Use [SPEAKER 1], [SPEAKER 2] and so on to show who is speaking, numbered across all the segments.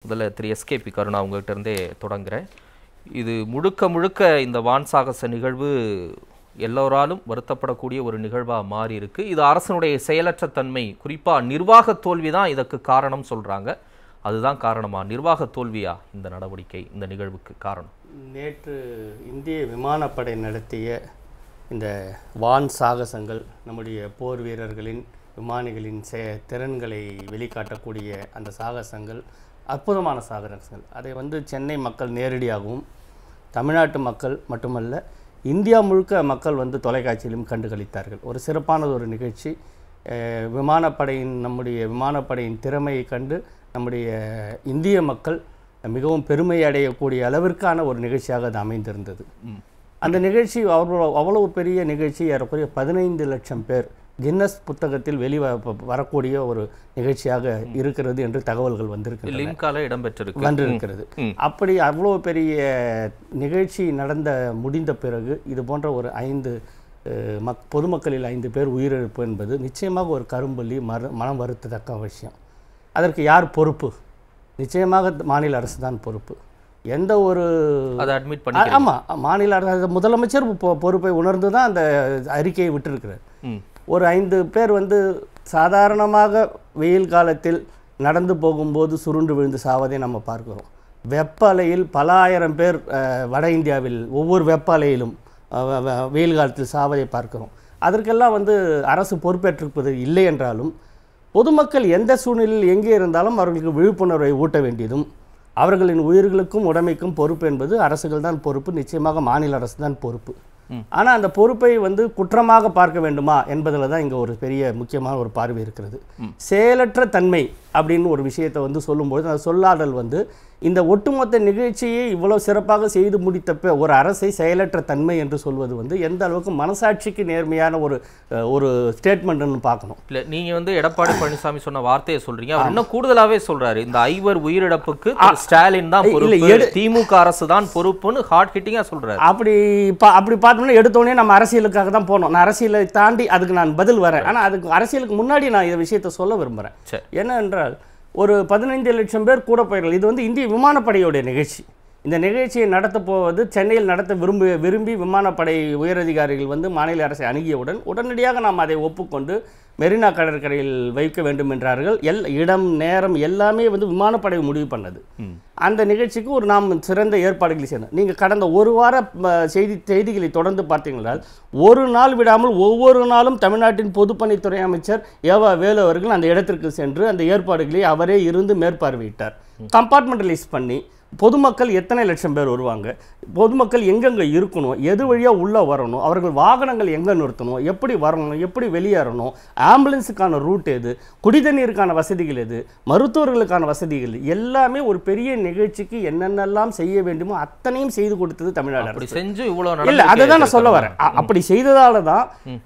[SPEAKER 1] முதல்ல திரு எஸ்கேபி கருணா உங்ககிட்ட இருந்தே தொடங்குறேன் இது முழுக்க முழுக்க இந்த வான் சாகச நிகழ்வு எல்லோராலும் வருத்தப்படக்கூடிய ஒரு நிகழ்வாக மாறி இருக்கு இது அரசனுடைய செயலற்ற தன்மை குறிப்பாக நிர்வாக தோல்வி தான் இதற்கு காரணம் சொல்றாங்க அதுதான் காரணமா நிர்வாக தோல்வியா இந்த நடவடிக்கை இந்த நிகழ்வுக்கு காரணம்
[SPEAKER 2] நேற்று இந்திய விமானப்படை நடத்திய இந்த வான் சாகசங்கள் நம்முடைய போர் வீரர்களின் விமானிகளின் செ திறன்களை வெளிக்காட்டக்கூடிய அந்த சாகசங்கள் அற்புதமான சாகசங்கள் அதை வந்து சென்னை மக்கள் நேரடியாகவும் தமிழ்நாட்டு மக்கள் மட்டுமல்ல இந்தியா முழுக்க மக்கள் வந்து தொலைக்காட்சியிலும் கண்டுகளித்தார்கள் ஒரு சிறப்பானது ஒரு நிகழ்ச்சி அஹ், விமானப்படையின் நம்முடைய விமானப்படையின் திறமையை கண்டு நம்முடைய இந்திய மக்கள் மிகவும் பெருமை அடையக்கூடிய அளவிற்கான ஒரு நிகழ்ச்சியாக அது அமைந்திருந்தது அந்த நிகழ்ச்சி அவ்வளோ அவ்வளவு பெரிய நிகழ்ச்சி ஏறக்குறைய பதினைந்து லட்சம் பேர் கின்னஸ் புத்தகத்தில் வெளி வரக்கூடிய ஒரு நிகழ்ச்சியாக இருக்கிறது என்று தகவல்கள் வந்திருக்கின்றன
[SPEAKER 1] லிம்கால இடம்பெற்றிருக்கு
[SPEAKER 2] வந்திருக்கிறது அப்படி அவ்வளோ பெரிய நிகழ்ச்சி நடந்த முடிந்த பிறகு இது போன்ற ஒரு ஐந்து அஹ், மக் பொதுமக்களில் ஐந்து பேர் உயிரிழப்பு என்பது நிச்சயமாக ஒரு கரும்புள்ளி மர மனம் வருத்தத்தக்க விஷயம் அதற்கு யார் பொறுப்பு நிச்சயமாக மாநில அரசு தான் பொறுப்பு எந்த ஒரு
[SPEAKER 1] அதை அட்மிட் பண்ணி
[SPEAKER 2] ஆமாம் மாநில அரசு முதலமைச்சர் பொ- பொறுப்பை உணர்ந்து தான் அந்த அறிக்கையை விட்டிருக்கிறார்
[SPEAKER 1] ம்
[SPEAKER 2] ஒரு ஐந்து பேர் வந்து சாதாரணமாக வெயில் காலத்தில் நடந்து போகும்போது சுருண்டு விழுந்து சாவதை நம்ம பார்க்கிறோம் வெப்ப அலையில் பல ஆயிரம் பேர் அஹ், வட இந்தியாவில் ஒவ்வொரு வெப்ப அலையிலும் அஹ், வ- வ- வெயில் காலத்தில் சாவதை பார்க்கிறோம் அதற்கெல்லாம் வந்து அரசு பொறுப்பேற்றிருப்பது இல்லை என்றாலும் பொதுமக்கள் எந்த சூழ்நிலையில் எங்கே இருந்தாலும் அவர்களுக்கு விழிப்புணர்வை ஊட்ட வேண்டியதும் அவர்களின் உயிர்களுக்கும் உடைமைக்கும் பொறுப்பு என்பது அரசுகள் தான் பொறுப்பு நிச்சயமாக மாநில அரசு தான் பொறுப்பு ஆனால் அந்த பொறுப்பை வந்து குற்றமாக பார்க்க வேண்டுமா என்பதில் தான் இங்கே ஒரு பெரிய முக்கியமான ஒரு பார்வை இருக்கிறது செயலற்ற தன்மை அப்படின்னு ஒரு விஷயத்தை வந்து சொல்லும்போது அந்த சொல்லாடல் வந்து இந்த ஒட்டுமொத்த நிகழ்ச்சியை இவ்வளவு சிறப்பாக செய்து முடித்த பி- ஒரு அரசை செயலற்ற தன்மை என்று சொல்வது வந்து எந்த அளவுக்கு மனசாட்சிக்கு நேர்மையான ஒரு அஹ், ஒரு ஸ்டேட்மெண்ட்னு பார்க்கணும்
[SPEAKER 1] இல்ல நீங்க வந்து எடப்பாடி பழனிசாமி சொன்ன வார்த்தையை சொல்றீங்க அவர் இன்னும் கூடுதலாவே சொல்றாரு இந்த ஐவர் உயிரிழப்புக்கு திரு ஸ்டாலின் தான்
[SPEAKER 2] இல்ல,
[SPEAKER 1] பொறுப்பு
[SPEAKER 2] எடு-
[SPEAKER 1] திமுக அரசு தான் பொறுப்புன்னு ஹார்ட் ஹிட்டிங்கா சொல்றாரு
[SPEAKER 2] அப்படி பா அப்படி பார்த்தோம்னா எடுத்தோடனே நம்ம அரசியலுக்காக தான் போனோம் நான் அரசியலை தாண்டி அதுக்கு நான் பதில் வரேன் ஆனால் அதுக்கு அரசியலுக்கு முன்னாடி நான் இந்த விஷயத்தை சொல்ல விரும்புகிறேன்
[SPEAKER 1] சரி.
[SPEAKER 2] என்ன என்றால் ஒரு பதினைந்து லட்சம் பேர் கூட போயிடலாம் இது வந்து இந்திய விமானப்படையோடைய நிகழ்ச்சி இந்த நிகழ்ச்சியை நடத்த போவது சென்னையில் நடத்த விரும்பி விரும்பி விமானப்படை உயரதிகாரிகள் வந்து மாநில அரசை அணுகியவுடன் உடனடியாக நாம் அதை ஒப்புக்கொண்டு மெரினா கடற்கரையில் வைக்க வேண்டும் என்றார்கள் எல் இடம் நேரம் எல்லாமே வந்து விமானப்படை முடிவு பண்ணது அந்த நிகழ்ச்சிக்கு ஒரு நாம் சிறந்த ஏற்பாடுகளை செய்யணும் நீங்கள் கடந்த ஒரு வார ம, செய்தி செய்திகளை தொடர்ந்து பார்த்தீங்கன்னா ஒரு நாள் விடாமல் ஒவ்வொரு நாளும் தமிழ்நாட்டின் பொதுப்பணித்துறை அமைச்சர் ஏவா வேலு அவர்கள் அந்த இடத்திற்கு சென்று அந்த ஏற்பாடுகளை அவரே இருந்து மேற்பார்வையிட்டார் கம்பார்ட்மெண்டலைஸ் பண்ணி பொதுமக்கள் எத்தனை லட்சம் பேர் வருவாங்க பொதுமக்கள் எங்கெங்கே இருக்கணும் எது வழியாக உள்ளே வரணும் அவர்கள் வாகனங்கள் எங்கே நிறுத்தணும் எப்படி வரணும் எப்படி வெளியேறணும் ஆம்புலன்ஸுக்கான ரூட் எது குடிதண்ணீருக்கான வசதிகள் எது மருத்துவர்களுக்கான வசதிகள் எல்லாமே ஒரு பெரிய நிகழ்ச்சிக்கு என்னென்னலாம் செய்ய வேண்டுமோ அத்தனையும் செய்து கொடுத்தது தமிழ்நாடு
[SPEAKER 1] அப்படி
[SPEAKER 2] அரசு
[SPEAKER 1] செஞ்சு இவ்வளவு
[SPEAKER 2] இல்ல
[SPEAKER 1] நடந்திருக்கே
[SPEAKER 2] அதை தான் நான் சொல்ல
[SPEAKER 1] திரு
[SPEAKER 2] வரேன் அ- அப்படி செய்ததால தான்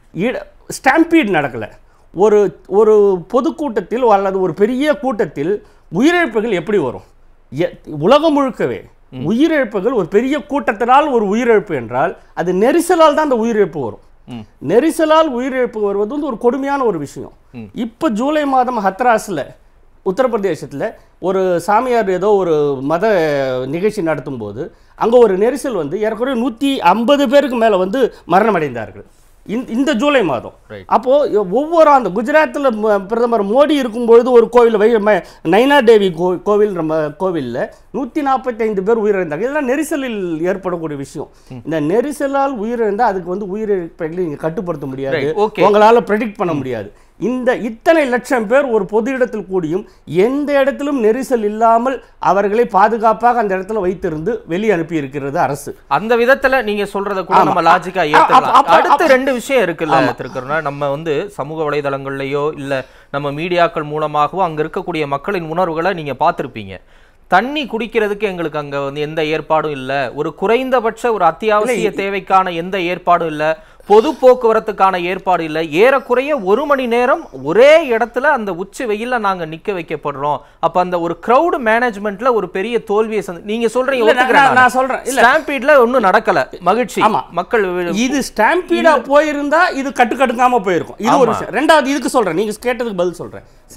[SPEAKER 2] ஸ்டாம்பீட் நடக்கல ஒரு ஒரு பொதுக்கூட்டத்தில் அல்லது ஒரு பெரிய கூட்டத்தில் உயிரிழப்புகள் எப்படி வரும் எ- உலகம் முழுக்கவே உயிரிழப்புகள் ஒரு பெரிய கூட்டத்தினால் ஒரு உயிரிழப்பு என்றால் அது நெரிசலால் தான் அந்த உயிரிழப்பு வரும் நெரிசலால் உயிரிழப்பு வருவது வந்து ஒரு கொடுமையான ஒரு விஷயம் இப்போ ஜூலை மாதம் ஹத்ராஸில் உத்தரப்பிரதேசத்தில் ஒரு சாமியார் ஏதோ ஒரு மத நிகழ்ச்சி நடத்தும்போது அங்கே ஒரு நெரிசல் வந்து ஏறக்குறைய நூற்றி ஐம்பது பேருக்கு மேலே வந்து மரணமடைந்தார்கள் இந்த இந்த ஜூலை மாதம்
[SPEAKER 1] Right.
[SPEAKER 2] அப்போ ஒவ்வொரு ஆண்டு குஜராத்தில் பிரதமர் மோடி இருக்கும்பொழுது ஒரு கோவில் வை ம- நைனா தேவி கோ கோவில் நம்ம கோவிலில் நூற்றி நாற்பத்தைந்து பேர் உயிரிழந்தாங்க இதெல்லாம் நெரிசலில் ஏற்படக்கூடிய விஷயம் இந்த நெரிசலால் உயிரிழந்தால் அதுக்கு வந்து உயிரிழப்பை நீங்கள் கட்டுப்படுத்த முடியாது
[SPEAKER 1] Right, okay.
[SPEAKER 2] உங்களால் ப்ரெடிக்ட் பண்ண முடியாது இந்த இத்தனை லட்சம் பேர் ஒரு பொது இடத்தில் கூடியும் எந்த இடத்திலும் நெரிசல் இல்லாமல் அவர்களை பாதுகாப்பாக அந்த இடத்துல வைத்திருந்து வெளியே அனுப்பி இருக்கிறது அரசு
[SPEAKER 1] அந்த விதத்துல நீங்க சொல்றத கூட
[SPEAKER 2] ஆமா.
[SPEAKER 1] நம்ம லாஜிக்கா
[SPEAKER 2] அ-
[SPEAKER 1] ஏத்துக்கலாம்
[SPEAKER 2] அப்ப-
[SPEAKER 1] அடுத்து ரெண்டு விஷயம் இருக்குல்ல திருக்கருணா நம்ம வந்து சமூக வலைதளங்கள்லயோ இல்ல நம்ம மீடியாக்கள் மூலமாகவோ அங்க இருக்கக்கூடிய மக்களின் உணர்வுகளை நீங்க பார்த்திருப்பீங்க தண்ணி குடிக்கிறதுக்கு எங்களுக்கு அங்க வந்து எந்த ஏற்பாடும் இல்ல ஒரு குறைந்தபட்ச ஒரு அத்தியாவசிய தேவைக்கான எந்த ஏற்பாடும் இல்ல பொது போக்குவரத்துக்கான ஏற்பாடு இல்ல ஏறக்குறைய ஒரு மணி நேரம் ஒரே இடத்துல அந்த உச்சி வெயில்ல நாங்க நிக்க வைக்கப்படுறோம் அப்ப அந்த ஒரு கிரவுட் மேனேஜ்மெண்ட்ல ஒரு பெரிய தோல்வியை சந்தி- நீங்க சொல்றீங்க
[SPEAKER 2] இல்ல, நான்-
[SPEAKER 1] ஒத்துக்கிறேன்
[SPEAKER 2] நான் நான் சொல்றேன். இல்ல.
[SPEAKER 1] ஸ்டாம்பீட்ல ஒண்ணும் நடக்கல மகிழ்ச்சி
[SPEAKER 2] ஆமா.
[SPEAKER 1] மக்கள் வி-
[SPEAKER 2] இது ஸ்டாம்பீடா போயிருந்தா இது கட்டுக்கடுக்காம போயிருக்கும் இது ஒரு
[SPEAKER 1] ஆமா.
[SPEAKER 2] விஷயம் ரெண்டாவது இதுக்கு சொல்றேன் நீங்க கேட்டதுக்கு பதில் சொல்றேன் சரி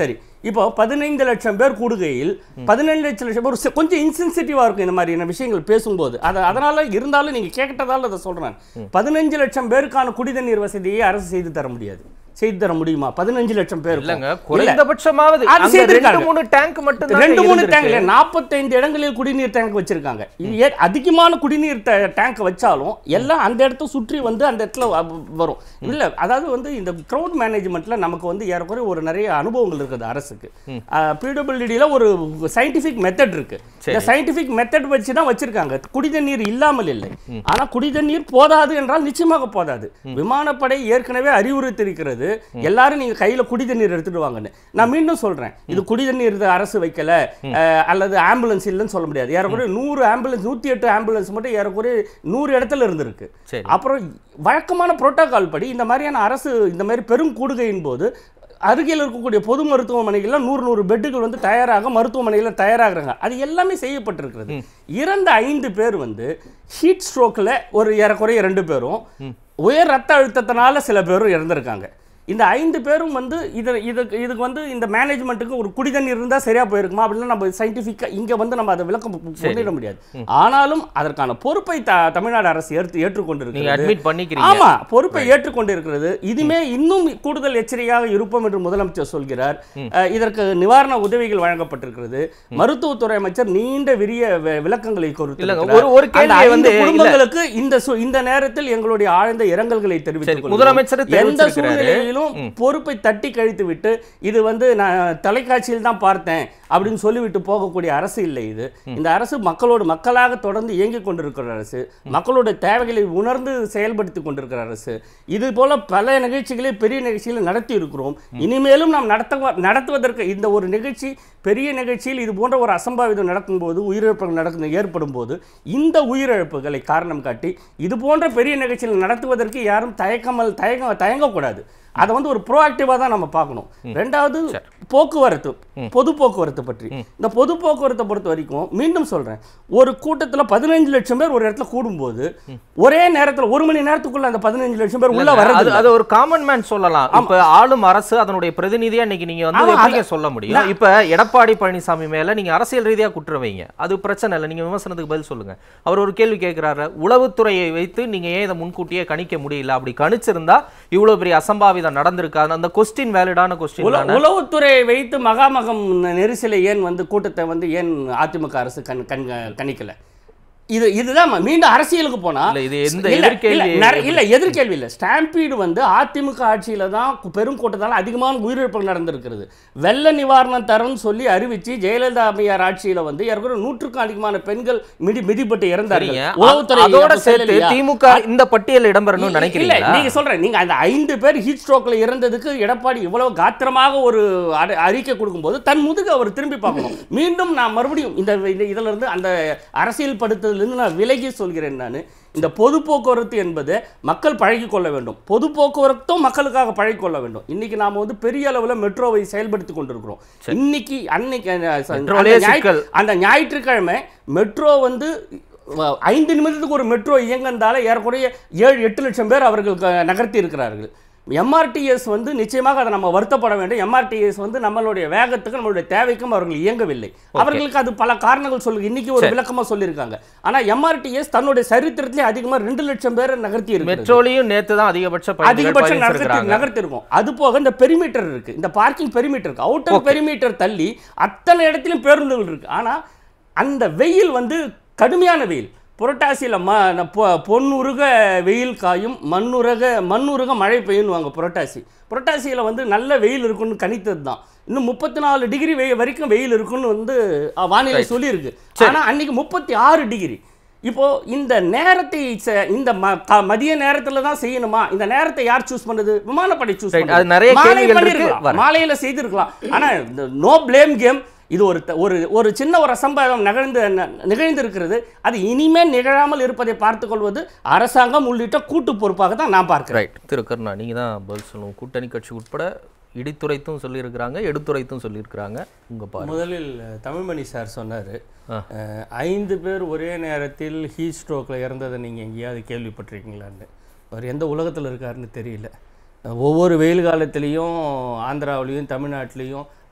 [SPEAKER 2] இப்போ பதினைந்து லட்சம் பேர் கூடுகையில் பதினேழு லட்சம் லட்சம் பேர் சி- கொஞ்சம் இன்சென்சிட்டிவாக இருக்கும் இந்த மாதிரியான விஷயங்கள் பேசும்போது அதை அதனால இருந்தாலும் நீங்க கேட்டதால அதை சொல்றேன் பதினஞ்சு லட்சம் பேருக்கான குடிதண்ணீர் வசதியை அரசு செய்து தர முடியாது செய்து தர முடியுமா பதினஞ்சு லட்சம் பேர்
[SPEAKER 1] இல்லங்க குறைந்தபட்சமாவது
[SPEAKER 2] அது
[SPEAKER 1] அங்க ரெண்டு
[SPEAKER 2] செய்திருக்காங்க.
[SPEAKER 1] மூணு டேங்க் மட்டும் தான்
[SPEAKER 2] ரெண்டு மூணு
[SPEAKER 1] இருந்திருக்கு.
[SPEAKER 2] டேங்க்ல நாற்பத்தைந்து இடங்களில் குடிநீர் டேங்க் வச்சிருக்காங்க இது ஏ- அதிகமான குடிநீர் டேங்க் வச்சாலும் எல்லாம் அந்த இடத்த சுற்றி வந்து அந்த இடத்துல வ- வரும் இல்ல அதாவது வந்து இந்த க்ரௌட் மேனேஜ்மெண்ட்ல நமக்கு வந்து ஏறக்குறைய ஒரு நிறைய அனுபவங்கள் இருக்குது அரசுக்கு பிடபிள்யூடியில் ஒரு சயின்டிஃபிக் மெத்தட் இருக்கு இந்த சயின்டிஃபிக் மெத்தட் வச்சு தான் வச்சிருக்காங்க குடிதண்ணீர் இல்லாமல் இல்லை ஆனா குடிதண்ணீர் போதாது என்றால் நிச்சயமாக போதாது விமானப்படை ஏற்கனவே அறிவுறுத்திருக்கிறது எல்லாரும் நீங்க கையில குடிதண்ணீர் எடுத்துட்டு வாங்கன்னு நான் மீண்டும் சொல்றேன் இது குடிதண்ணீர் இது அரசு வைக்கல அஹ், அல்லது ஆம்புலன்ஸ் இல்லைன்னு சொல்ல முடியாது ஏறக்குறைய நூறு ஆம்புலன்ஸ் நூத்தி எட்டு ஆம்புலன்ஸ் மட்டும் ஏறக்குறைய நூறு இடத்துல இருந்திருக்கு
[SPEAKER 1] சரி
[SPEAKER 2] அப்புறம் வழக்கமான புரோட்டோகால் படி இந்த மாதிரியான அரசு இந்த மாதிரி பெரும் கூடுகையின் போது அருகில் இருக்கக்கூடிய பொது மருத்துவமனைகள்ல நூறு நூறு பெட்டுகள் வந்து தயாராக மருத்துவமனையில் தயாராகிறாங்க அது எல்லாமே செய்யப்பட்டிருக்கிறது இறந்த ஐந்து பேர் வந்து ஹீட் ஸ்ட்ரோக்கில் ஒரு ஏறக்குறைய ரெண்டு பேரும் உயர் ரத்த அழுத்தத்தினால சில பேரும் இறந்திருக்காங்க இந்த ஐந்து பேரும் வந்து இது இதுக்கு இதுக்கு வந்து இந்த மேனேஜ்மெண்ட்டுக்கு ஒரு குடிதண்ணீர் இருந்தால் சரியா போயிருக்குமா அப்படின்னா நம்ம சயின்டிஃபிக்காக இங்கே வந்து நம்ம அதை விளக்கம் கொண்டிட முடியாது ஆனாலும் அதற்கான பொறுப்பை த தமிழ்நாடு அரசு ஏற்று
[SPEAKER 1] நீங்க
[SPEAKER 2] ஏற்றுக்கொண்டிருக்கிறது
[SPEAKER 1] அட்மிட் பண்ணிக்கிறீங்க
[SPEAKER 2] ஆமா பொறுப்பை ஏற்றுக்கொண்டு இருக்கிறது இதுமே இன்னும் கூடுதல் எச்சரிக்கையாக இருப்போம் என்று முதலமைச்சர் சொல்கிறார் அஹ், இதற்கு நிவாரண உதவிகள் வழங்கப்பட்டிருக்கிறது மருத்துவத்துறை அமைச்சர் நீண்ட விரிய வி- விளக்கங்களை
[SPEAKER 1] இல்லங்க
[SPEAKER 2] கொடுத்திருக்கிறார்.
[SPEAKER 1] ஒரு ஒரு
[SPEAKER 2] அந்த
[SPEAKER 1] கேள்வி
[SPEAKER 2] ஐந்து
[SPEAKER 1] வந்து இல்ல,
[SPEAKER 2] குடும்பங்களுக்கு இந்த சு- இந்த நேரத்தில் எங்களுடைய ஆழ்ந்த இரங்கல்களை தெரிவித்துக்
[SPEAKER 1] சரி,
[SPEAKER 2] கொள்கிறோம்.
[SPEAKER 1] முதலமைச்சர்
[SPEAKER 2] எந்த
[SPEAKER 1] தெரிவிச்சிருக்கிறாரு.
[SPEAKER 2] சூழ்நிலையிலும் பொறுப்பை தட்டி கழித்து விட்டு இது வந்து நான் தொலைக்காட்சியில் தான் பார்த்தேன் அப்படின்னு சொல்லிவிட்டு போகக்கூடிய அரசு இல்லை இது இந்த அரசு மக்களோடு மக்களாக தொடர்ந்து இயங்கிக் கொண்டிருக்கிற அரசு மக்களோட தேவைகளை உணர்ந்து செயல்படுத்தி கொண்டிருக்கிற அரசு இது போல பல நிகழ்ச்சிகளை பெரிய நிகழ்ச்சிகளை நடத்தி இருக்கிறோம் இனிமேலும் நாம் நடத்த நடத்துவதற்கு இந்த ஒரு நிகழ்ச்சி பெரிய நிகழ்ச்சியில் இது போன்ற ஒரு அசம்பாவிதம் நடக்கும்போது உயிரிழப்புகள் நடக்கும் ஏற்படும் போது இந்த உயிரிழப்புகளை காரணம் காட்டி இது போன்ற பெரிய நிகழ்ச்சிகள் நடத்துவதற்கு யாரும் தயக்கமல் தயங்க தயங்கக்கூடாது அதை வந்து ஒரு ப்ரோஆக்டிவாக தான் நம்ம பார்க்கணும் ரெண்டாவது போக்குவரத்து பொது போக்குவரத்து பற்றி இந்த பொது போக்குவரத்தை பொறுத்த வரைக்கும் மீண்டும் சொல்றேன் ஒரு கூட்டத்துல பதினஞ்சு லட்சம் பேர் ஒரு இடத்துல கூடும்போது ஒரே நேரத்துல ஒரு மணி நேரத்துக்குள்ள அந்த பதினஞ்சு லட்சம் பேர் உள்ள
[SPEAKER 1] இல்லங்க,
[SPEAKER 2] வர்றது
[SPEAKER 1] அது
[SPEAKER 2] இல்ல.
[SPEAKER 1] அது ஒரு காமன் மேன் சொல்லலாம் இப்ப ஆளும் அரசு அதனுடைய பிரதிநிதியா இன்னைக்கு நீங்க வந்து
[SPEAKER 2] ஆமா,
[SPEAKER 1] எப்படிங்க
[SPEAKER 2] அது-
[SPEAKER 1] சொல்ல முடியும் இப்ப எடப்பாடி பழனிசாமி மேல நீங்க அரசியல் ரீதியா குற்றம் வைங்க அது பிரச்சனை இல்லை நீங்க விமர்சனத்துக்கு பதில் சொல்லுங்க அவர் ஒரு கேள்வி கேட்கிறாரு உளவுத்துறையை வைத்து நீங்க ஏன் இதை முன்கூட்டியே கணிக்க முடியல அப்படி கணிச்சிருந்தா இவ்வளவு பெரிய அசம்பாவிதம் நடந்திருக்காது அந்த கொஸ்டின் வேலிடான கொஸ்டின்
[SPEAKER 2] உல-
[SPEAKER 1] தானே
[SPEAKER 2] உளவுத்துறையை வைத்து மகாமகம் நெரிசலை ஏன் வந்து கூட்டத்தை வந்து ஏன் அதிமுக அரசு கண் கண் கணிக்கல இது இதுதான் ம- மீண்டும் அரசியலுக்கு போனா
[SPEAKER 1] இல்ல, இது எந்த
[SPEAKER 2] இல்ல,
[SPEAKER 1] எதிர்கேள்வி
[SPEAKER 2] இல்ல, நிறை- இல்ல எதிர்கேள்வி இல்ல ஸ்டாம்பீடு வந்து அதிமுக ஆட்சியில தான் கு- பெரும் கூட்டத்தால அதிகமான உயிரிழப்புகள் நடந்திருக்கிறது வெள்ள நிவாரணம் தரம்னு சொல்லி அறிவிச்சு ஜெயலலிதா அம்மையார் ஆட்சியில வந்து ஏற்கனவே நூற்றுக்கும் அதிகமான பெண்கள் மிதி மிதிப்பட்டு இறந்தார்கள்
[SPEAKER 1] சரிங்க
[SPEAKER 2] உளவுத்துறை
[SPEAKER 1] அதோட
[SPEAKER 2] அப்ப
[SPEAKER 1] சேர்த்து
[SPEAKER 2] சொல்லலையா?
[SPEAKER 1] திமுக இந்த பட்டியல் இடம்பெறணும்னு
[SPEAKER 2] இல்ல
[SPEAKER 1] நினைக்கிறீங்களா
[SPEAKER 2] நீங்க சொல்றேன் நீங்க அந்த ஐந்து பேர் ஹீட் ஸ்ட்ரோக்ல இறந்ததுக்கு எடப்பாடி இவ்வளவு காத்திரமாக ஒரு அறி- அறிக்கை கொடுக்கும்போது தன் முதுகு அவர் திரும்பி பார்க்கணும் மீண்டும் நான் மறுபடியும் இந்த இந்த- இதுல இருந்து அந்த அரசியல் படுத்ததுல இருந்து நான் விலகி சொல்கிறேன் நான் இந்த பொது போக்குவரத்து என்பது மக்கள் பழகிக் கொள்ள வேண்டும் பொது போக்குவரத்தும் மக்களுக்காக பழகிக் கொள்ள வேண்டும் இன்னைக்கு நாம வந்து பெரிய அளவுல மெட்ரோவை செயல்படுத்தி கொண்டிருக்கிறோம் இன்னைக்கு அன்னைக்கு அந்த ச- அந்த
[SPEAKER 1] மெட்ரோலயே
[SPEAKER 2] ஞாயிற்று-
[SPEAKER 1] சிக்கல்.
[SPEAKER 2] அந்த ஞாயிற்றுக்கிழமை மெட்ரோ வந்து அஹ், ஐந்து நிமிடத்துக்கு ஒரு மெட்ரோ இயங்கினால ஏறக்குறைய ஏழு எட்டு லட்சம் பேர் அவர்கள் க- நகர்த்தி இருக்கிறார்கள் எம்ஆர்டிஎஸ் வந்து நிச்சயமாக அதை நம்ம வருத்தப்பட வேண்டும் எம்ஆர்டிஎஸ் வந்து நம்மளுடைய வேகத்துக்கு நம்மளுடைய தேவைக்கும் அவர்கள் இயங்கவில்லை அவர்களுக்கு அது பல காரணங்கள் சொல்லு இன்னைக்கு ஒரு விளக்கமா சொல்லியிருக்காங்க ஆனா எம்ஆர்டிஎஸ் தன்னுடைய சரித்திரத்திலே அதிகமா ரெண்டு லட்சம் பேரை நகர்த்தி இருக்கு
[SPEAKER 1] மெட்ரோலையும் நேத்து தான் அதிகபட்ச பயணிகள்
[SPEAKER 2] அதிகபட்சம் நகர்த்தி
[SPEAKER 1] பயணிச்சிருக்காங்க
[SPEAKER 2] நகர்த்திருக்கும் அது போக இந்த பெரிமீட்டர் இருக்கு இந்த பார்க்கிங் பெரிமீட்டர் இருக்கு அவுட்டர் பெரிமீட்டர் தள்ளி அத்தனை இடத்துலயும் பேருந்துகள் இருக்கு ஆனா அந்த வெயில் வந்து கடுமையான வெயில் புரட்டாசியில் ம ந- பொ- பொன்னுருக வெயில் காயும் மண்ணுரக மண்ணுருக மழை பெய்யுன்னுவாங்க புரட்டாசி புரட்டாசியில் வந்து நல்ல வெயில் இருக்குன்னு கணித்தது தான் இன்னும் முப்பத்தி நாலு டிகிரி வெய் வரைக்கும் வெயில் இருக்குன்னு வந்து அஹ், வானிலை சொல்லியிருக்கு ஆனா அன்னைக்கு முப்பத்தி ஆறு டிகிரி இப்போ இந்த நேரத்தை ச- இந்த ம- க- மதிய நேரத்துல தான் செய்யணுமா இந்த நேரத்தை யார் சூஸ் பண்ணது விமானப்படை சூஸ்
[SPEAKER 1] Right. அது நிறைய கேள்விகள் இருக்கு. வரேன்.
[SPEAKER 2] மாலையில செய்திருக்கலாம் ஆனா இந்த நோ ப்ளேம் கேம் இது ஒரு த- ஒரு ஒரு சின்ன ஒரு அசம்பாவிதம் நிகழ்ந்து ந- நிகழ்ந்திருக்கிறது அது இனிமேல் நிகழாமல் இருப்பதை பார்த்துக் கொள்வது அரசாங்கம் உள்ளிட்ட கூட்டு பொறுப்பாக தான் நான் பார்க்கிறேன்
[SPEAKER 1] ரைட் திரு கருணா நீங்க தான் பதில் சொல்லணும் கூட்டணி கட்சி உட்பட இடித்துரைத்தும் சொல்லியிருக்கிறாங்க எடுத்துரைத்தும் சொல்லியிருக்கிறாங்க உங்க பாரு
[SPEAKER 2] முதலில் தமிழ்மணி சார் சொன்னார்
[SPEAKER 1] ஆ.
[SPEAKER 2] ஐந்து பேர் ஒரே நேரத்தில் ஹீட் ஸ்ட்ரோக்கில் இறந்ததை நீங்கள் எங்கேயாவது கேள்விப்பட்டிருக்கீங்களான்னு அவர் எந்த உலகத்தில் இருக்காருன்னு தெரியல ஒவ்வொரு வெயில் காலத்துலேயும் ஆந்திராவிலையும் தமிழ்நாட்டிலையும்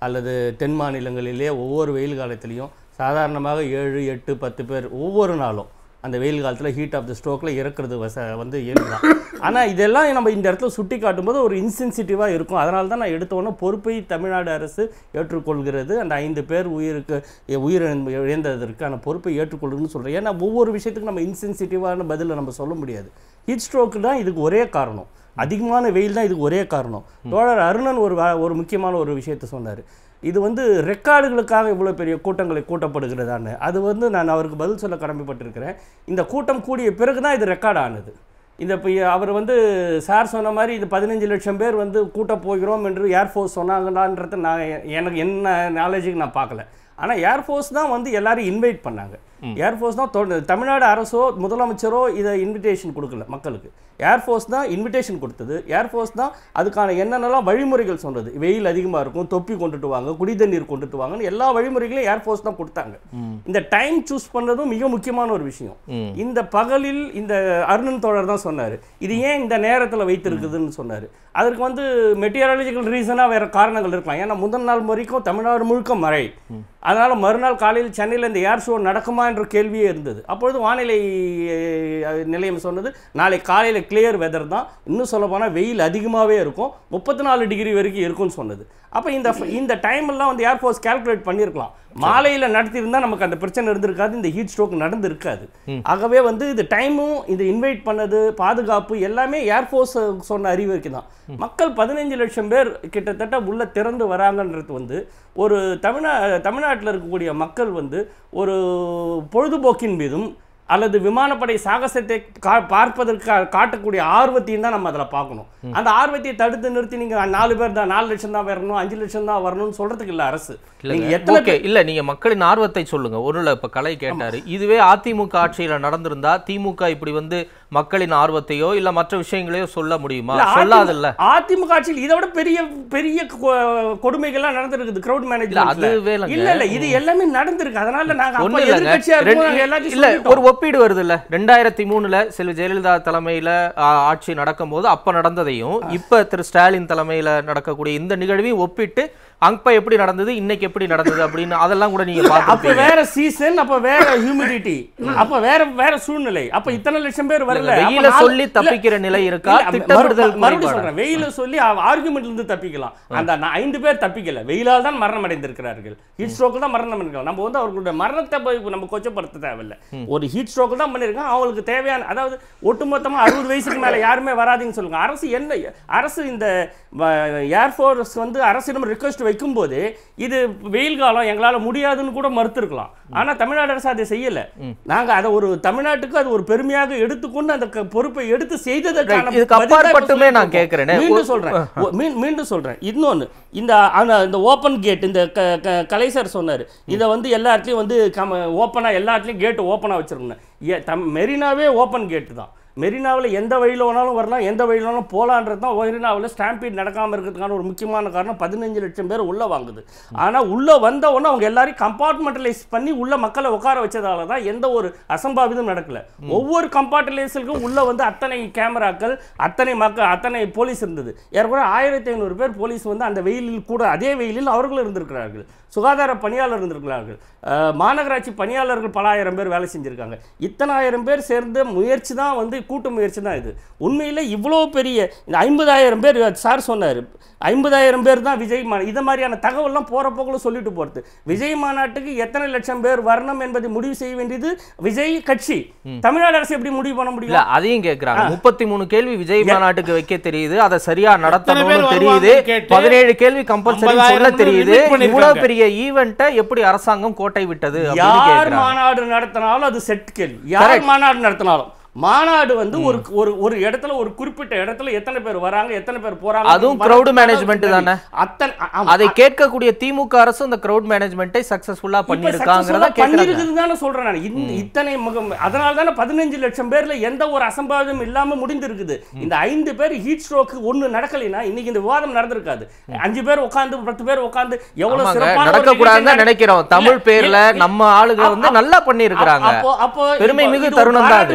[SPEAKER 2] அல்லது தென் மாநிலங்களிலே ஒவ்வொரு வெயில் காலத்திலையும் சாதாரணமாக ஏழு எட்டு பத்து பேர் ஒவ்வொரு நாளும் அந்த வெயில் காலத்தில் ஹீட் ஆஃப் த ஸ்ட்ரோக்கில் இறக்குறது வச வந்து இயல்பு தான் ஆனால் இதெல்லாம் நம்ம இந்த இடத்துல சுட்டி காட்டும்போது ஒரு இன்சென்சிட்டிவாக இருக்கும் அதனால தான் நான் எடுத்த உடனே பொறுப்பை தமிழ்நாடு அரசு ஏற்றுக்கொள்கிறது அந்த ஐந்து பேர் உயிருக்கு எ- உயிர் இழந்ததற்கான பொறுப்பை ஏற்றுக்கொள்ளுன்னு சொல்கிறேன் ஏன்னா ஒவ்வொரு விஷயத்துக்கும் நம்ம இன்சென்சிட்டிவான பதிலை நம்ம சொல்ல முடியாது ஹீட் ஸ்ட்ரோக்கு தான் இதுக்கு ஒரே காரணம் அதிகமான வெயில் தான் இதுக்கு ஒரே காரணம் தோழர் அருணன் ஒரு வா- ஒரு முக்கியமான ஒரு விஷயத்தை சொன்னார் இது வந்து ரெக்கார்டுகளுக்காக இவ்வளோ பெரிய கூட்டங்களை கூட்டப்படுகிறதான்னு அது வந்து நான் அவருக்கு பதில் சொல்ல கடமைப்பட்டிருக்கிறேன் இந்த கூட்டம் கூடிய பிறகு தான் இது ரெக்கார்ட் ஆனது இந்த இப்போ அவர் வந்து சார் சொன்ன மாதிரி இது பதினஞ்சு லட்சம் பேர் வந்து கூட்ட போகிறோம் என்று ஏர்ஃபோர்ஸ் சொன்னாங்களான்றது நான் எ- எனக்கு என்ன நாலேஜுக்கு நான் பார்க்கல ஆனால் ஏர்ஃபோர்ஸ் தான் வந்து எல்லாரும் இன்வைட் பண்ணாங்க ஏர்ஃபோர்ஸ் தான் தொட- தமிழ்நாடு அரசோ முதலமைச்சரோ இதை இன்விடேஷன் கொடுக்கல மக்களுக்கு ஏர்ஃபோர்ஸ் தான் இன்விடேஷன் கொடுத்தது ஏர்ஃபோர்ஸ் தான் அதுக்கான என்னென்னலாம் வழிமுறைகள் சொன்னது வெயில் அதிகமாக இருக்கும் தொப்பி கொண்டுட்டு வாங்க குடி தண்ணீர் கொண்டுட்டு வாங்கன்னு எல்லா வழிமுறைகளையும் ஏர்ஃபோர்ஸ் தான் கொடுத்தாங்க இந்த டைம் சூஸ் பண்ணதும் மிக முக்கியமான ஒரு விஷயம்
[SPEAKER 1] ம்.
[SPEAKER 2] இந்த பகலில் இந்த அருணன் தோழர் தான் சொன்னார் இது ஏன் இந்த நேரத்தில் வைத்திருக்குதுன்னு சொன்னார் அதற்கு வந்து மெட்டீரியாலஜிக்கல் ரீசனாக வேற காரணங்கள் இருக்கலாம் ஏன்னா முதல் நாள் வரைக்கும் தமிழ்நாடு முழுக்க மழை அதனால மறுநாள் காலையில் சென்னையில் இந்த ஏர் ஷோ நடக்குமா என்ற கேள்வியே இருந்தது அப்பொழுது வானிலை அஹ், நிலையம் சொன்னது நாளை காலையில் கிளியர் வெதர் தான் இன்னும் சொல்ல போனால் வெயில் அதிகமாகவே இருக்கும் முப்பத்தி நாலு டிகிரி வரைக்கும் இருக்கும்னு சொன்னது அப்போ இந்த இந்த டைம் எல்லாம் வந்து ஏர்ஃபோர்ஸ் கால்குலேட் பண்ணியிருக்கலாம் மாலையில் நடத்தியிருந்தா நமக்கு அந்த பிரச்சனை இருந்திருக்காது இந்த ஹீட் ஸ்ட்ரோக் நடந்து இருக்காது ஆகவே வந்து இது டைமும் இது இன்வைட் பண்ணது பாதுகாப்பு எல்லாமே ஏர்ஃபோர்ஸ் சொன்ன அறிவுரைக்கு தான் மக்கள் பதினஞ்சு லட்சம் பேர் கிட்டத்தட்ட உள்ள திறந்து வராங்கன்றது வந்து ஒரு தமிழ்நா தமிழ்நாட்டில் இருக்கக்கூடிய மக்கள் வந்து ஒரு பொழுதுபோக்கின் மீதும் அல்லது விமானப்படை சாகசத்தை கா பார்ப்பதற்கு கா- காட்டக்கூடிய ஆர்வத்தையும் தான் நம்ம அதில் பார்க்கணும் அந்த ஆர்வத்தை தடுத்து நிறுத்தி நீங்கள் நாலு பேர் தான் நாலு லட்சம் தான் வரணும் அஞ்சு லட்சம் தான் வரணும்னு சொல்றதுக்கு இல்லை அரசு நீங்க எத்தனை
[SPEAKER 1] ஓகே இல்ல நீங்க மக்களின் ஆர்வத்தை சொல்லுங்க ஒண்ணுல இப்ப கலை கேட்டாரு இதுவே அதிமுக ஆட்சியில நடந்திருந்தா திமுக இப்படி வந்து மக்களின் ஆர்வத்தையோ இல்ல மற்ற விஷயங்களையோ சொல்ல முடியுமா
[SPEAKER 2] இல்ல,
[SPEAKER 1] சொல்லாதுல்ல
[SPEAKER 2] அதிமுக ஆட்சியில் இதை விட பெரிய பெரிய கொ- கொடுமைகள்லாம் நடந்திருக்குது கிரவுட்
[SPEAKER 1] இல்ல
[SPEAKER 2] மேனேஜ்மெண்ட்
[SPEAKER 1] அது வேலைங்க
[SPEAKER 2] இல்ல இல்ல இது எல்லாமே நடந்திருக்கு அதனால நாங்க அப்ப
[SPEAKER 1] ஒண்ணு இல்லைங்க
[SPEAKER 2] எதிர்க்கட்சியா இருக்கும்போது நாங்க
[SPEAKER 1] ரெண்டு-
[SPEAKER 2] எல்லாத்தையும்
[SPEAKER 1] இல்ல
[SPEAKER 2] சொல்லிட்டோம்.
[SPEAKER 1] ஒரு ஒப்பீடு வருது இல்ல ரெண்டாயிரத்தி மூணுல செல்வி ஜெயலலிதா தலைமையில ஆ, ஆட்சி நடக்கும்போது அப்ப நடந்ததையும் இப்ப திரு ஸ்டாலின் தலைமையில நடக்கக்கூடிய இந்த நிகழ்வையும் ஒப்பிட்டு அங்க எப்படி நடந்தது இன்னைக்கு எப்படி நடந்தது அப்படின்னு அதெல்லாம் கூட நீங்க
[SPEAKER 2] அப்ப
[SPEAKER 1] பார்த்துருப்பீங்க
[SPEAKER 2] வேற சீசன் அப்ப வேற ஹியூமிடிட்டி அப்ப வேற வேற சூழ்நிலை அப்ப இத்தனை லட்சம் பேர் வரல அப்ப
[SPEAKER 1] வெயில
[SPEAKER 2] நாலு-
[SPEAKER 1] சொல்லி
[SPEAKER 2] இல்ல,
[SPEAKER 1] தப்பிக்கிற நிலை இருக்கா
[SPEAKER 2] இல்ல, மறு-
[SPEAKER 1] திட்டமிடுதல்
[SPEAKER 2] மறுபடியும்
[SPEAKER 1] குறைபாடா?
[SPEAKER 2] சொல்றேன் வெயில சொல்லி ஆர்குமெண்ட்ல இருந்து தப்பிக்கலாம் அந்த நா- ஐந்து பேர் தப்பிக்கல வெயிலால் தான் மரணம் அடைந்திருக்கிறார்கள் ஹீட் ஸ்ட்ரோக் தான் மரணம் அடைந்திருக்கலாம் நம்ம வந்து அவர்களுடைய மரணத்தை போய் நம்ம கொச்சப்படுத்த தேவையில்ல ஒரு ஹீட் ஸ்ட்ரோக் தான் பண்ணிருக்காங்க அவங்களுக்கு தேவையான அதாவது ஒட்டுமொத்தமா அறுபது வயசுக்கு மேல யாருமே வராதீங்கன்னு சொல்லுங்க அரசு என்ன அரசு இந்த ஏர்ஃபோர்ஸ் வந்து அரசிடம் ரிக்வெஸ்ட் வைக்கும்போது இது வெயில் காலம் எங்களால முடியாதுன்னு கூட மறுத்திருக்கலாம் ஆனா தமிழ்நாடு அரசு அதை செய்யல நாங்க அதை ஒரு தமிழ்நாட்டுக்கு அது ஒரு பெருமையாக எடுத்துக்கொண்டு அந்த க- பொறுப்பை எடுத்து செய்ததற்கான
[SPEAKER 1] Right. இதுக்கு
[SPEAKER 2] பதில் தான் இப்ப
[SPEAKER 1] அப்பாற்பட்டுமே நான்
[SPEAKER 2] சொல்லிட்டு
[SPEAKER 1] கேட்கிறேனே.
[SPEAKER 2] இருக்கோம். மீண்டும்
[SPEAKER 1] ஒரு-
[SPEAKER 2] சொல்றேன் ஒ- மீ- மீண்டும் சொல்றேன் இன்னொன்னு இந்த ஆனா, இந்த ஓப்பன் கேட் இந்த க- க- கலை சார் சொன்னாரு இதை வந்து எல்லா இடத்துலயும் வந்து ஓப்பனா எல்லா இடத்துலயும் கேட் ஓப்பனா வச்சிருக்கணும் ஏ, தம் மெரினாவே ஓப்பன் கேட் தான் மெரினாவில் எந்த வழியில் வேணாலும் வரலாம் எந்த வழியில் வேணாலும் போகலான்றது தான் மெரினாவில் ஸ்டாம்பீட் நடக்காமல் இருக்கிறதுக்கான ஒரு முக்கியமான காரணம் பதினஞ்சு லட்சம் பேர் உள்ளே வாங்குது ஆனால் உள்ளே வந்த உடனே அவங்க எல்லாரையும் கம்பார்ட்மெண்டலைஸ் பண்ணி உள்ள மக்களை உட்கார வச்சதால தான் எந்த ஒரு அசம்பாவிதம் நடக்கல ஒவ்வொரு கம்பார்ட்மெண்டலைஸுக்கும் உள்ள வந்து அத்தனை கேமராக்கள் அத்தனை மக்கள் அத்தனை போலீஸ் இருந்தது ஏறக்குறைய ஆயிரத்தி ஐநூறு பேர் போலீஸ் வந்து அந்த வெயிலில் கூட அதே வெயிலில் அவர்களும் இருந்திருக்கிறார்கள் சுகாதார பணியாளர் இருந்திருக்கிறார்கள் அஹ், மாநகராட்சி பணியாளர்கள் பல ஆயிரம் பேர் வேலை செஞ்சுருக்காங்க இத்தனை ஆயிரம் பேர் சேர்ந்த முயற்சி தான் வந்து கூட்டு முயற்சி தான் இது உண்மையில் இவ்வளோ பெரிய இந்த ஐம்பதாயிரம் பேர் சார் சொன்னார் ஐம்பதாயிரம் பேர் தான் விஜய் மா இதை மாதிரியான தகவல்லாம் போகிற போக்கில் சொல்லிட்டு போகிறது விஜய் மாநாட்டுக்கு எத்தனை லட்சம் பேர் வரணும் என்பதை முடிவு செய்ய வேண்டியது விஜய் கட்சி தமிழ்நாடு அரசு எப்படி முடிவு பண்ண முடியும்
[SPEAKER 1] இல்ல அதையும் கேக்குறாங்க முப்பத்தி மூணு கேள்வி விஜய் மாநாட்டுக்கு வைக்க தெரியுது அதை சரியா
[SPEAKER 3] பேர்
[SPEAKER 1] நடத்தணும்னு
[SPEAKER 3] வருவாங்கன்னு
[SPEAKER 1] தெரியுது
[SPEAKER 3] கேட்டு
[SPEAKER 1] பதினேழு கேள்வி கம்பல்சரி
[SPEAKER 3] 50,000
[SPEAKER 1] சொல்ல தெரியுது
[SPEAKER 3] limit பண்ணிருக்காங்க.
[SPEAKER 1] இவ்வளவு பெரிய ஈவெண்ட்டை எப்படி அரசாங்கம் கோட்டை விட்டது அப்படின்னு
[SPEAKER 2] யார்
[SPEAKER 1] கேக்குறாங்க
[SPEAKER 2] மாநாடு நடத்தினாலும் அது செட் கேள்வி யார் மாநாடு நடத்தினாலும் மாநாடு வந்து ஒரு ஒரு ஒரு இடத்துல ஒரு குறிப்பிட்ட இடத்துல எத்தனை பேர் வராங்க எத்தனை பேர் போறாங்க
[SPEAKER 1] அதுவும் crowd management தானே?
[SPEAKER 2] அத்தனை ஆ- ஆமா.
[SPEAKER 1] அதை கேட்கக்கூடிய திமுக அரசு அந்த கிரவுட் மேனேஜ்மெண்ட்டை சக்சஸ்ஃபுல்லா
[SPEAKER 2] இப்ப
[SPEAKER 1] பண்ணிருக்காங்கிறத
[SPEAKER 2] successful-ஆ
[SPEAKER 1] கேக்குறாங்க
[SPEAKER 2] பண்ணிருக்குதுன்னு தானே சொல்றேன் நான் இந்த இத்தனை முகம் அதனால தானே பதினஞ்சு லட்சம் பேர்ல எந்த ஒரு அசம்பாவிதம் இல்லாம முடிந்திருக்குது இந்த ஐந்து பேர் ஹீட் ஸ்ட்ரோக் ஒண்ணு நடக்கலைன்னா இன்னைக்கு இந்த விவாதம் நடந்திருக்காது அஞ்சு பேர் உட்கார்ந்து பத்து பேர் உட்கார்ந்து எவ்வளவு
[SPEAKER 1] ஆமாங்க
[SPEAKER 2] சிறப்பான ஒரு
[SPEAKER 1] நடக்க
[SPEAKER 2] நிகழ்ச்சி
[SPEAKER 1] கூடாதுன்னு
[SPEAKER 2] நட-
[SPEAKER 1] நினைக்கிறோம் தமிழ்
[SPEAKER 2] இல்ல,
[SPEAKER 1] பேர்ல
[SPEAKER 2] இல்ல,
[SPEAKER 1] நம்ம ஆளுங்க வந்து
[SPEAKER 2] அப்ப-
[SPEAKER 1] நல்லா பண்ணிருக்கிறாங்க
[SPEAKER 2] அப்போ அப்போ
[SPEAKER 1] பெருமை
[SPEAKER 2] இப்போ
[SPEAKER 1] மிகு
[SPEAKER 2] இது ஒரு
[SPEAKER 1] தருணம் தான்
[SPEAKER 2] பாராட்டு
[SPEAKER 1] அது.
[SPEAKER 2] விவாதமாக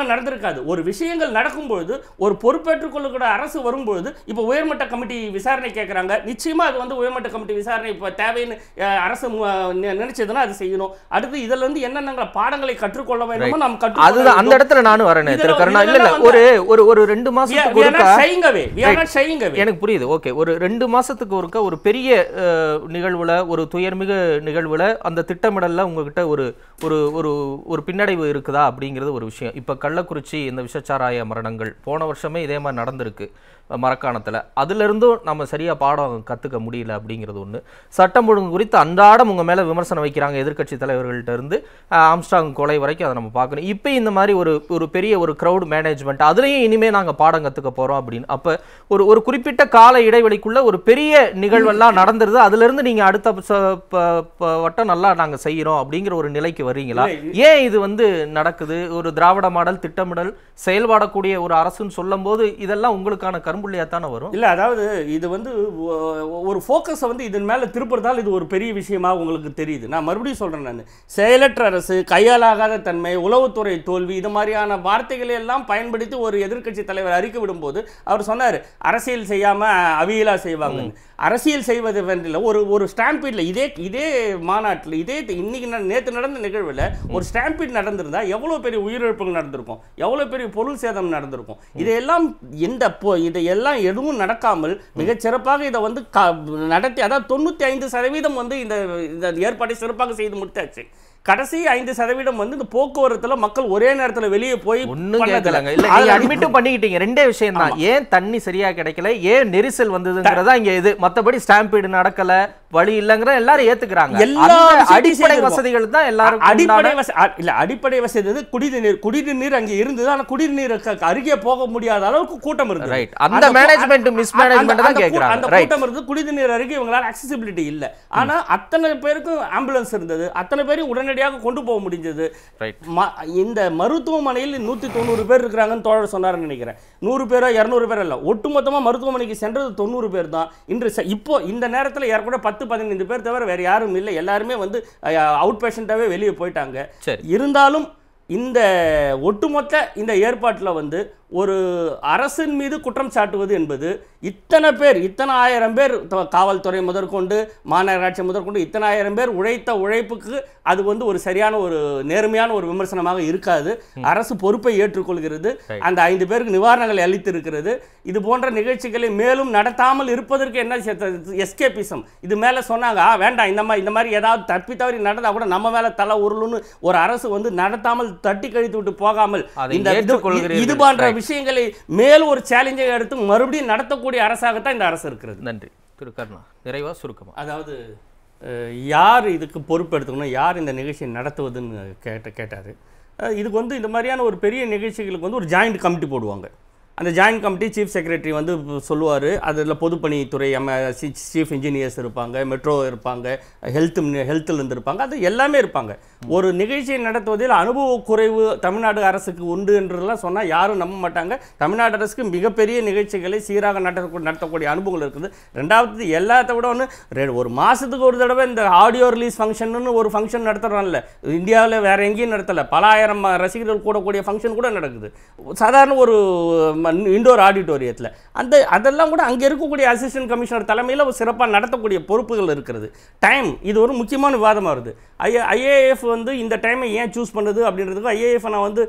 [SPEAKER 2] நிச்சயமாக நடந்திருக்காது ஒரு விஷயங்கள் நடக்கும்பொழுது ஒரு பொறுப்பேற்றுக் கொள்ளக்கூடிய அரசு வரும்பொழுது இப்போ உயர்மட்ட கமிட்டி விசாரணை கேட்குறாங்க நிச்சயமா அது வந்து உயர்மட்ட கமிட்டி விசாரணை இப்போ தேவைன்னு அஹ், அரசு மு- நி- நினைச்சதுன்னா அது செய்யணும் அடுத்து இதுல இருந்து என்னென்ன பாடங்களை கற்றுக்கொள்ள வேண்டுமோ நாம் கற்றுக்கொள்ள
[SPEAKER 1] அதுதான் அந்த
[SPEAKER 2] வேண்டும்.
[SPEAKER 1] இடத்துல நானும் வரேன்
[SPEAKER 2] இதுல-
[SPEAKER 1] திரு கருணா இல்ல இல்ல
[SPEAKER 2] இதெல்லாம்
[SPEAKER 1] ஒரு ஒரு ஒரு ரெண்டு
[SPEAKER 2] We are-
[SPEAKER 1] மாசத்துக்கு
[SPEAKER 2] we are
[SPEAKER 1] ஒருக்கா
[SPEAKER 2] not shying away. We are not shying away.
[SPEAKER 1] எனக்கு புரியுது ஓகே ஒரு ரெண்டு மாசத்துக்கு ஒருக்க ஒரு பெரிய அஹ், நிகழ்வுல ஒரு துயர்மிகு நிகழ்வுல அந்த திட்டமிடல்ல உங்ககிட்ட ஒரு ஒரு ஒரு ஒரு பின்னடைவு இருக்குதா அப்படிங்கிறது ஒரு விஷயம் இப்ப கள்ளக்குறிச்சி இந்த விஷச்சாராய மரணங்கள் போன வருஷமே இதே மாதிரி நடந்திருக்கு அஹ், மரக்காணத்துல அதுல இருந்தும் நம்ம சரியா பாடம் கத்துக்க முடியல அப்படிங்கிறது ஒண்ணு சட்டம் ஒழுங்கு குறித்து அன்றாடம் உங்க மேல விமர்சனம் வைக்கிறாங்க எதிர்க்கட்சி தலைவர்கள்ட்ட இருந்து அஹ், ஆம்ஸ்ட்ராங் கொலை வரைக்கும் அதை நம்ம பார்க்கணும் இப்போ இந்த மாதிரி ஒரு ஒரு பெரிய ஒரு crowd மேனேஜ்மெண்ட் அதுலயும் இனிமே நாங்க பாடம் கத்துக்க போறோம் அப்படின்னு அப்ப ஒரு ஒரு குறிப்பிட்ட கால இடைவெளிக்குள்ள ஒரு பெரிய நிகழ்வெல்லாம் நடந்துருது அதுல இருந்து நீங்க அடுத்த ச- ப- ப- வட்டம் நல்லா நாங்க செய்யறோம் அப்படிங்கிற ஒரு நிலைக்கு வர்றீங்களா ஏன் இது வந்து நடக்குது ஒரு திராவிட மாடல் திட்டமிடல் செயல்படக்கூடிய ஒரு அரசுன்னு சொல்லும்போது இதெல்லாம் உங்களுக்கான கரும்புள்ளியா தானே வரும்
[SPEAKER 2] இல்ல அதாவது இது வந்து ஒ- ஒரு ஃபோக்கஸை வந்து இதன் மேல திருப்புறதால் இது ஒரு பெரிய விஷயமா உங்களுக்கு தெரியுது நான் மறுபடியும் சொல்றேன் நான் செயலற்ற அரசு கையாலாகாத தன்மை உளவுத்துறை தோல்வி இது மாதிரியான வார்த்தைகளை எல்லாம் பயன்படுத்தி ஒரு எதிர்க்கட்சி தலைவர் அறிக்கை விடும்போது அவர் சொன்னார் அரசியல் செய்யாம அவியலா செய்வாங்கன்னு அரசியல் செய்வது வென்றில்ல ஒரு ஒரு ஸ்டாம்பீட்ல இதே இதே மாநாட்டில் இதே தி- இன்னைக்கு நட- நேத்து நடந்த நிகழ்வில் ஒரு ஸ்டாம்பீட் நடந்திருந்தா எவ்வளவு பெரிய உயிரிழப்புகள் நடந்திருக்கும் எவ்வளவு பெரிய பொருள் சேதம் நடந்திருக்கும் இதையெல்லாம் எந்த பொ- இதையெல்லாம் எதுவும் நடக்காமல் மிகச் சிறப்பாக இதை வந்து கா- நடத்தி அதாவது தொண்ணூத்தி ஐந்து சதவீதம் வந்து இந்த இந்த ஏற்பாட்டை சிறப்பாக செய்து முடித்தாச்சு கடைசி ஐந்து சதவீதம் வந்து இந்த போக்குவரத்துல மக்கள் ஒரே நேரத்துல வெளியே போய்
[SPEAKER 1] ஒண்ணும்
[SPEAKER 2] பண்ணதில்ல.
[SPEAKER 1] கேட்கலங்க இல்ல
[SPEAKER 2] அதுல
[SPEAKER 1] நீங்க அட்மிட்டும் பண்ணிக்கிட்டீங்க ரெண்டே விஷயம் தான் ஏன் தண்ணி சரியா கிடைக்கல ஏன் நெரிசல் வந்ததுங்கிறதா இங்க இது மத்தபடி ஸ்டாம்பீடு நடக்கல வழி இல்லங்கிற எல்லாரும் ஏத்துக்கிறாங்க
[SPEAKER 2] எல்லா
[SPEAKER 1] அந்த
[SPEAKER 2] விஷயத்தையும்
[SPEAKER 1] அடிப்படை
[SPEAKER 2] செய்திருக்கோம்.
[SPEAKER 1] வசதிகள் தான் எல்லாருக்கும்
[SPEAKER 2] அடிப்படை
[SPEAKER 1] உண்டான-
[SPEAKER 2] வசதி அ- இல்ல அடிப்படை வசதி வந்து குடிநீர் குடிநீர் அங்கே இருந்தது ஆனா குடிநீர் க- அருகே போக முடியாத அளவுக்கு கூட்டம் இருந்தது
[SPEAKER 1] Right. அந்த
[SPEAKER 2] கூ-
[SPEAKER 1] management,
[SPEAKER 2] அந்த-
[SPEAKER 1] mismanagement
[SPEAKER 2] அந்த-
[SPEAKER 1] தான்
[SPEAKER 2] அந்த கூ-
[SPEAKER 1] கேக்குறாங்க.
[SPEAKER 2] அந்த
[SPEAKER 1] Right.
[SPEAKER 2] கூட்டம் இருந்து குடிநீர் அருகே இவங்களால அக்சசிபிலிட்டி இல்ல ஆனா அத்தனை பேருக்கும் ஆம்புலன்ஸ் இருந்தது அத்தனை பேரையும் உடனடியாக கொண்டு போக முடிஞ்சது
[SPEAKER 1] Right.
[SPEAKER 2] ம- இந்த மருத்துவமனையில் நூத்தி தொண்ணூறு பேர் இருக்கிறாங்கன்னு தோழர் சொன்னாருன்னு நினைக்கிறேன் நூறு பேரோ இரநூறு பேர் இல்ல ஒட்டுமொத்தமா மருத்துவமனைக்கு சென்றது தொண்ணூறு பேர் தான் இன்று ச- இப்போ இந்த நேரத்துல ஏறக்கூட பத்து பதினைந்து பேர் தவிர வேற யாரும் இல்லை எல்லாருமே வந்து அவுட் பேஷண்டாவே வெளியே போயிட்டாங்க
[SPEAKER 1] சரி
[SPEAKER 2] இருந்தாலும் இந்த ஒட்டுமொத்த இந்த ஏற்பாட்டில் வந்து ஒரு அரசின் மீது குற்றம் சாட்டுவது என்பது இத்தனை பேர் இத்தனை ஆயிரம் பேர் த- காவல்துறை முதற்கொண்டு மாநகராட்சி முதற்கொண்டு இத்தனை ஆயிரம் பேர் உழைத்த உழைப்புக்கு அது வந்து ஒரு சரியான ஒரு நேர்மையான ஒரு விமர்சனமாக இருக்காது அரசு பொறுப்பை ஏற்றுக்கொள்கிறது
[SPEAKER 1] Right.
[SPEAKER 2] அந்த ஐந்து பேருக்கு நிவாரணங்களை அளித்திருக்கிறது இது போன்ற நிகழ்ச்சிகளை மேலும் நடத்தாமல் இருப்பதற்கு என்ன எஸ்கேபிசம் இது மேலே சொன்னாங்க "ஆ, வேண்டாம் இந்த மாதிரி இந்த மாதிரி ஏதாவது தப்பி தவறி நடந்தா கூட நம்ம மேல தலை உருளுன்னு ஒரு அரசு வந்து நடத்தாமல் தட்டி கழித்து விட்டு போகாமல்
[SPEAKER 1] அதை
[SPEAKER 2] இந்த இது-
[SPEAKER 1] ஏற்றுக்கொள்கிறீர்கள்.
[SPEAKER 2] இது போன்ற
[SPEAKER 1] Right.
[SPEAKER 2] விஷயங்களை மேலும் ஒரு சேலஞ்சை எடுத்து மறுபடியும் நடத்தக்கூடிய அரசாகத்தான் இந்த அரசு இருக்கிறது
[SPEAKER 1] நன்றி திரு கருணா நிறைவா சுருக்கமா
[SPEAKER 2] அதாவது அஹ், யார் இதுக்கு பொறுப்பு எடுத்துக்கணும் யார் இந்த நிகழ்ச்சியை நடத்துவதுன்னு கேட்ட கேட்டார் இதுக்கு வந்து இந்த மாதிரியான ஒரு பெரிய நிகழ்ச்சிகளுக்கு வந்து ஒரு ஜாயிண்ட் கமிட்டி போடுவாங்க அந்த ஜாயிண்ட் கமிட்டி சீஃப் செக்ரட்டரி வந்து சொல்லுவார் அதில் பொதுப்பணித்துறை எம்ம சீஃப் இன்ஜினியர்ஸ் இருப்பாங்க மெட்ரோ இருப்பாங்க ஹெல்த் ஹெல்த்துலேருந்து இருப்பாங்க அது எல்லாமே இருப்பாங்க ஒரு நிகழ்ச்சியை நடத்துவதில் அனுபவ குறைவு தமிழ்நாடு அரசுக்கு உண்டு என்றெல்லாம் சொன்னால் யாரும் நம்ப மாட்டாங்க தமிழ்நாடு அரசுக்கு மிகப்பெரிய நிகழ்ச்சிகளை சீராக நடத்த நடத்தக்கூடிய அனுபவங்கள் இருக்குது ரெண்டாவது எல்லாத்த விட ஒன்று ஒரு மாதத்துக்கு ஒரு தடவை இந்த ஆடியோ ரிலீஸ் ஃபங்க்ஷன்னு ஒரு ஃபங்க்ஷன் நடத்துகிறோம்ல இந்தியாவில் வேற எங்கேயும் நடத்தலை பல ஆயிரம் ரசிகர்கள் கூடக்கூடிய ஃபங்க்ஷன் கூட நடக்குது சாதாரண ஒரு இண்டோர் ஆடிட்டோரியத்தில் அந்த அதெல்லாம் கூட அங்கே இருக்கக்கூடிய அசிஸ்டன்ட் கமிஷனர் தலைமையில் ஒரு சிறப்பாக நடத்தக்கூடிய பொறுப்புகள் இருக்கிறது டைம் இது ஒரு முக்கியமான விவாதமாக வருது ஐஏ ஐஏஎஃப் வந்து இந்த டைமை ஏன் சூஸ் பண்ணுது அப்படின்றதுக்கு ஐஏஎஃப் நான் வந்து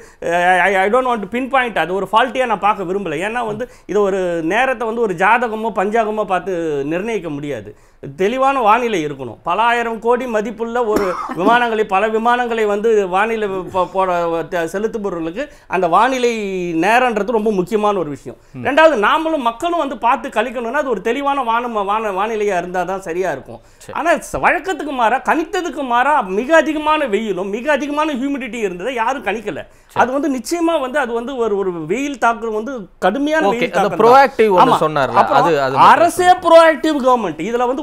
[SPEAKER 2] I don't want pin point அது ஒரு ஃபால்ட்டியாக நான் பார்க்க விரும்பலை ஏன்னா வந்து இது ஒரு நேரத்தை வந்து ஒரு ஜாதகமோ பஞ்சாகமோ பார்த்து நிர்ணயிக்க முடியாது தெளிவான வானிலை இருக்கணும் பல ஆயிரம் கோடி மதிப்புள்ள ஒரு விமானங்களை பல விமானங்களை வந்து வானிலை போ- போட த- செலுத்துபவர்களுக்கு அந்த வானிலை நேரன்றது ரொம்ப முக்கியமான ஒரு விஷயம் ரெண்டாவது நாமளும் மக்களும் வந்து பார்த்து கழிக்கணும்னா அது ஒரு தெளிவான வானம் வான வானிலையாக இருந்தால் தான் சரியாக இருக்கும் ஆனால் வழக்கத்துக்கு மாறா கணித்ததுக்கு மாறா மிக அதிகமான வெயிலும் மிக அதிகமான ஹியூமிடிட்டி இருந்ததை யாரும் கணிக்கல அது வந்து நிச்சயமா வந்து அது வந்து ஒரு ஒரு வெயில் தாக்கம் வந்து கடுமையான
[SPEAKER 1] ஓகே
[SPEAKER 2] வெயில்
[SPEAKER 1] அந்த
[SPEAKER 2] தாக்கம் தான்.
[SPEAKER 1] ப்ரோஆக்டிவ் ஒன்று
[SPEAKER 2] ஆமா.
[SPEAKER 1] சொன்னார்ல
[SPEAKER 2] அப்புறம்
[SPEAKER 1] அது அது
[SPEAKER 2] அரசே ப்ரோஆக்டிவ் கவர்மெண்ட் இதுல வந்து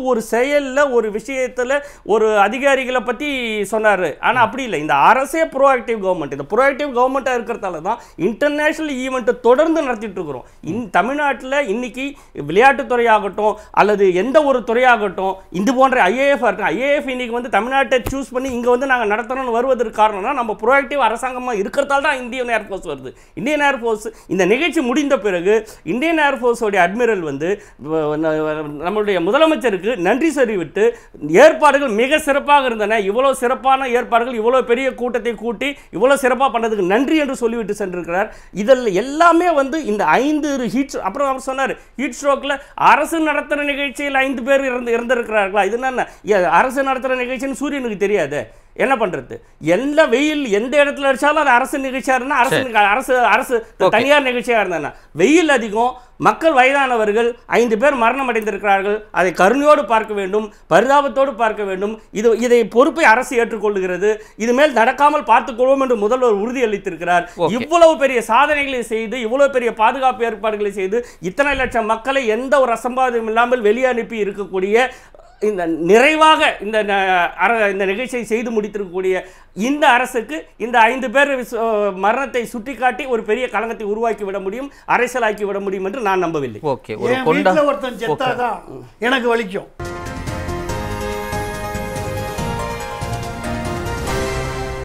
[SPEAKER 2] ஒரு செயல்ல ஒரு விஷயத்துல ஒரு அதிகாரிகளை பத்தி சொன்னாரு ஆனா அப்படி இல்லை இந்த அரசே ப்ரோஆக்டிவ் கவர்மெண்ட் இந்த ப்ரோஆக்டிவ் கவர்மெண்ட்டாக இருக்கிறதால தான் இன்டர்நேஷனல் ஈவெண்ட்டை தொடர்ந்து நடத்திட்டு இருக்கிறோம் இன் தமிழ்நாட்டில் இன்னைக்கு விளையாட்டுத் துறையாகட்டும் அல்லது எந்த ஒரு துறையாகட்டும் இது போன்ற ஐஏஎஃப் இருக்கு ஐஏஎஃப் இன்னைக்கு வந்து தமிழ்நாட்டை சூஸ் பண்ணி இங்க வந்து நாங்க நடத்தணும்னு வருவதற்கு காரணம்னா நம்ம ப்ரோஆக்டிவ் அரசாங்கமா இருக்கிறதால தான் இந்தியன் ஏர்ஃபோர்ஸ் வருது இந்தியன் ஏர்ஃபோர்ஸ் இந்த நிகழ்ச்சி முடிந்த பிறகு இந்தியன் ஏர்ஃபோர்ஸோடைய அட்மிரல் வந்து வ- ந- நம்மளுடைய முதலமைச்சருக்கு நன்றி சொல்லிவிட்டு ஏற்பாடுகள் மிக சிறப்பாக இருந்தன இவ்வளவு சிறப்பான ஏற்பாடுகள் இவ்வளவு பெரிய கூட்டத்தை கூட்டி இவ்வளவு சிறப்பாக பண்ணதுக்கு நன்றி என்று சொல்லிவிட்டு சென்றிருக்கிறார் இதில் எல்லாமே வந்து இந்த ஐந்து ஹீட் அப்புறம் அவர் சொன்னார் ஹீட் ஸ்ட்ரோக்கில் அரசு நடத்துகிற நிகழ்ச்சியில் ஐந்து பேர் இறந்து இறந்திருக்கிறார்களா இது என்ன ஏ, அரசு நடத்துகிற நிகழ்ச்சின்னு சூரியனுக்கு தெரியாது என்ன பண்றது எந்த வெயில் எந்த இடத்துல அடிச்சாலும் அது அரசு நிகழ்ச்சியா இருந்தா அரசு அரசு அரசு தனியார் நிகழ்ச்சியா இருந்தா வெயில் அதிகம் மக்கள் வயதானவர்கள் ஐந்து பேர் மரணம் அடைந்திருக்கிறார்கள் அதை கருணையோடு பார்க்க வேண்டும் பரிதாபத்தோடு பார்க்க வேண்டும் இது இதை பொறுப்பை அரசு ஏற்றுக்கொள்கிறது இது மேல் நடக்காமல் பார்த்துக்கொள்வோம் என்று முதல்வர் உறுதியளித்திருக்கிறார்
[SPEAKER 1] Okay.
[SPEAKER 2] இவ்வளவு பெரிய சாதனைகளை செய்து இவ்வளவு பெரிய பாதுகாப்பு ஏற்பாடுகளை செய்து இத்தனை லட்சம் மக்களை எந்த ஒரு அசம்பாவிதம் இல்லாமல் வெளியே அனுப்பி இருக்கக்கூடிய இந்த நிறைவாக இந்த ந- அர- இந்த நிகழ்ச்சியை செய்து முடித்திருக்கக்கூடிய இந்த அரசுக்கு இந்த ஐந்து பேர் விச- மரணத்தை சுட்டிக்காட்டி ஒரு பெரிய களங்கத்தை உருவாக்கி விட முடியும் அரசியலாக்கி விட முடியும் என்று நான் நம்பவில்லை
[SPEAKER 1] ஓகே ஒரு
[SPEAKER 3] என்
[SPEAKER 1] கொண்டா
[SPEAKER 3] வீட்டுல ஒருத்தன் செத்தாதான் எனக்கு வலிக்கும்